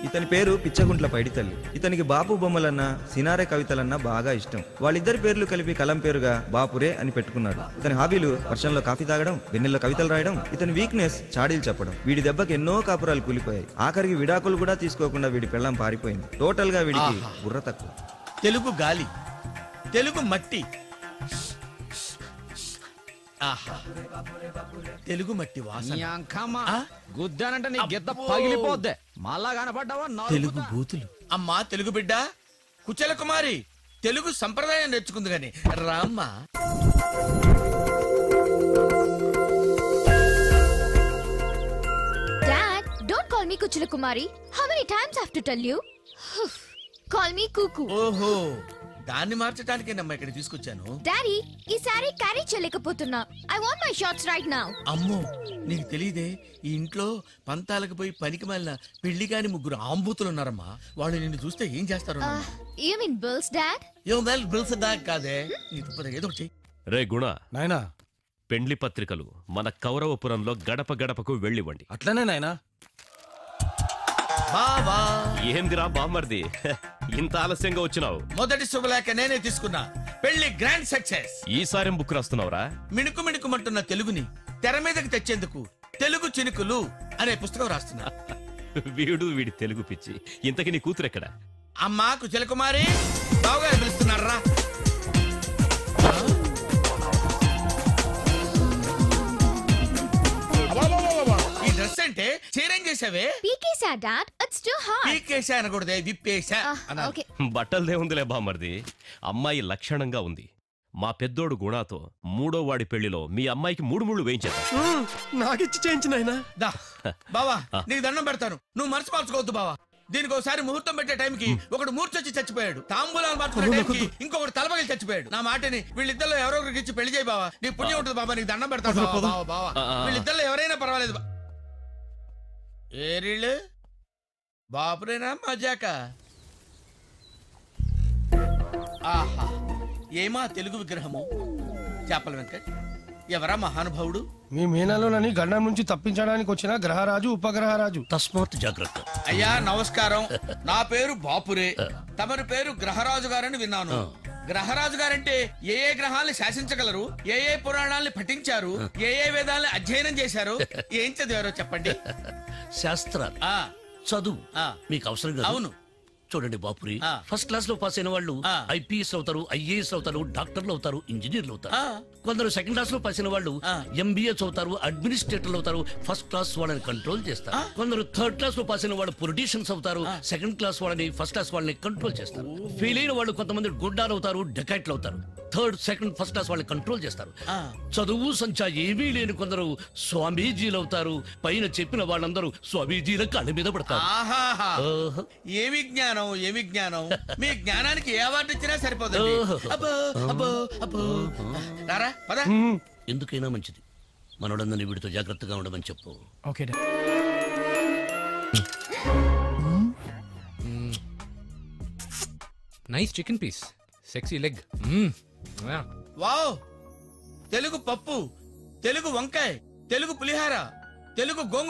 ఇతని పేరు పిచ్చగుంట్ల పైడితల్లి ఇతనికి బాపు బొమ్మలన్నా సినారే కవితలన్నా బాగా ఇష్టం వాళ్ళిద్దరి పేర్లు కలిపి కలం పేరుగా బాపురే అని పెట్టుకున్నాడు ఇతని హాబీలు వర్షంలో కాఫీ తాగడం వెన్నెల్లో కవితలు రాయడం ఇతని వీక్నెస్ చాడీలు చెప్పడం వీడి దెబ్బకి ఎన్నో కాపురాలు కూలిపోయాయి ఆఖరికి విడాకులు కూడా తీసుకోకుండా వీడి పెళ్ళం పారిపోయింది టోటల్ గా వీడికి బుర్ర తక్కువ తెలుగు గాలి తెలుగు మట్టి ఆహా తెలుగు మట్టి వాసన నీ అంకమ్మ ఆ? గుద్దానంటే నీ గిత్త అబ్బో. పగిలిపోద్ది మళ్ళా కనపడ్డావా నాలుగు తెలుగు బూతులు అమ్మా తెలుగు బిడ్డ కుచల కుమారి తెలుగు సంప్రదాయం నేర్చుకుంది గాని రామ్మా Dad, don't call me Kuchula Kumari. How many times I have to tell you? call me Kuku. ఓహో దాన్ని మార్చడానికేనమ్మా ఇక్కడ తీసుకొచ్చాను డాడీ ఈ సారీ క్యారీ చేయలేకపోతున్నా I want my shorts right now అమ్మో నీకు తెలియదే ఈ ఇంట్లో పంతాలకు పోయి పనికి మాలిన పెళ్లి కాని ముగ్గురు ఆంబూతులు ఉన్నారమ్మా వాళ్ళు నిన్ను చూస్తే ఏం చేస్తారు యూ మీన్ బిల్స్ డాడ్ ఏం వెల్ బిల్స్ దాకా కాదే నీ తుప్పద ఏదో ఒకటి చెయ్యి. రే గుణ నాయనా పెండ్లి పత్రికలు మన కౌరవపురంలో గడప గడపకు వెళ్ళివ్వండి అట్లనే నాయనా బావా ఏందిరా బామ్మర్ది ఇంత ఆలస్యంగా వచ్చినావు మొదటి శుభలేఖ నేనే తీసుకున్నా పెళ్లి గ్రాండ్ సక్సెస్ ఈసారి బుక్ రాస్తున్నావురా మిణుకు మిణుకుమంటున్న తెలుగుని తెర మీదకి తెచ్చేందుకు తెలుగు చినుకులు అనే పుస్తకం రాస్తున్నా వీడు వీడి తెలుగు పిచ్చి ఇంతకి నీ కూతురెక్కడ అమ్మా కుశల కుమారి బావగారు పిలుస్తున్నారా ఈ డ్రెస్ అంటే చీరేం చేసావే పీకేసా డాడ్ ఇట్స్ టూ హార్డ్ పీకేసా అనకూడదే విప్పేసా అనాలి. ఓకే బట్టలదే ఉందిలే బామ్మర్ది అమ్మాయి లక్షణంగా ఉంది మా పెద్దోడు గుణాతో మూడో వాడి పెళ్లిలో మీ అమ్మాయికి మూడు ముళ్ళు వేయించేద్దాం నాకిచ్చి చేయించు నాయనా దా బావా నీకు దండం పెడతాను నువ్వు మనసు మార్చుకోవద్దు బావా దీనికి ఒకసారి ముహూర్తం పెట్టే టైంకి ఒకడు మూర్చొచ్చి చచ్చిపోయాడు తాంబూలాలు మార్చుకునే టైంకి ఇంకొకటి తలపగిలి చచ్చిపోయాడు నా మాటని వీళ్ళిద్దరిలో ఎవరో ఒకరికి ఇచ్చి పెళ్లి చేయి బావా నీ పుణ్యం ఉంటుంది బాబా నీకు దండం పెడతాను బావా, బావా బావా ఆ, ఆ. వీళ్ళిద్దరిలో ఎవరైనా పర్వాలేదు బా- ఏరిళ్ళు బాపురేనా మజాక ఆహా ఏమా తెలుగు విగ్రహము చేపల వెంకట్ ఎవరా మహానుభావుడు మీ మీనాలోనని గండం నుంచి తప్పించడానికి వచ్చిన గ్రహరాజు ఉపగ్రహరాజు తస్మాత్ జాగ్రత్త అయ్యా నమస్కారం నా పేరు బాపురే తమరి పేరు గ్రహరాజు గారని విన్నాను గ్రహరాజు గారంటే ఏ ఏ గ్రహాల్ని శాసించగలరు ఏ ఏ పురాణాల్ని పఠించారు ఏ ఏ వేదాల్ని అధ్యయనం చేశారు ఏం చదివారో చెప్పండి శాస్త్రాలు ఆ చదువు ఆ. మీకు అవసరం కదా అవును చూడండి బాపురి ఆ. ఫస్ట్ క్లాస్ లో పాస్ అయిన వాళ్ళు ఆ. ఐపీఎస్ అవుతారు ఐఏఎస్ అవుతారు డాక్టర్లు అవుతారు ఇంజనీర్లు అవుతారు ఆ. కొందరు సెకండ్ క్లాస్ లో పాస్ అయిన వాళ్ళు ఆ. ఎంబీఎస్ అవుతారు అడ్మినిస్ట్రేటర్లు అవుతారు ఫస్ట్ క్లాస్ వాళ్ళని కంట్రోల్ చేస్తారు కొందరు థర్డ్ క్లాస్ లో పాస్ అయిన వాళ్ళు పొలిటీషియన్స్ అవుతారు సెకండ్ క్లాస్ వాళ్ళని ఫస్ట్ క్లాస్ వాళ్ళని కంట్రోల్ చేస్తారు ఫెయిల్ అయిన వాళ్ళు కొంతమంది గుడ్డాలు అవుతారు డెకాయిట్లు అవుతారు థర్డ్ సెకండ్ ఫస్ట్ క్లాస్ వాళ్ళని కంట్రోల్ చేస్తారు ఆ. చదువు సంచా ఏమీ లేని కొందరు స్వామీజీలు అవుతారు పైన చెప్పిన వాళ్ళందరూ స్వామీజీల కళ్ళ మీద పడతారు ఆహాహా ఓహో. ఏమి జ్ఞానం ఏమి జ్ఞానం మీ జ్ఞానానికి ఏ అవార్డు ఇచ్చినా సరిపోతుంది ఓహో. అబ్బో అబ్బో అబ్బో రారా పద ఎందుకైనా మంచిది మనోడందని వీడితో జాగ్రత్తగా ఉండమని చెప్పు okay nice chicken piece sexy leg wow Telugu పప్పు తెలుగు వంకాయ తెలుగు పులిహార తెలుగు గోంగూర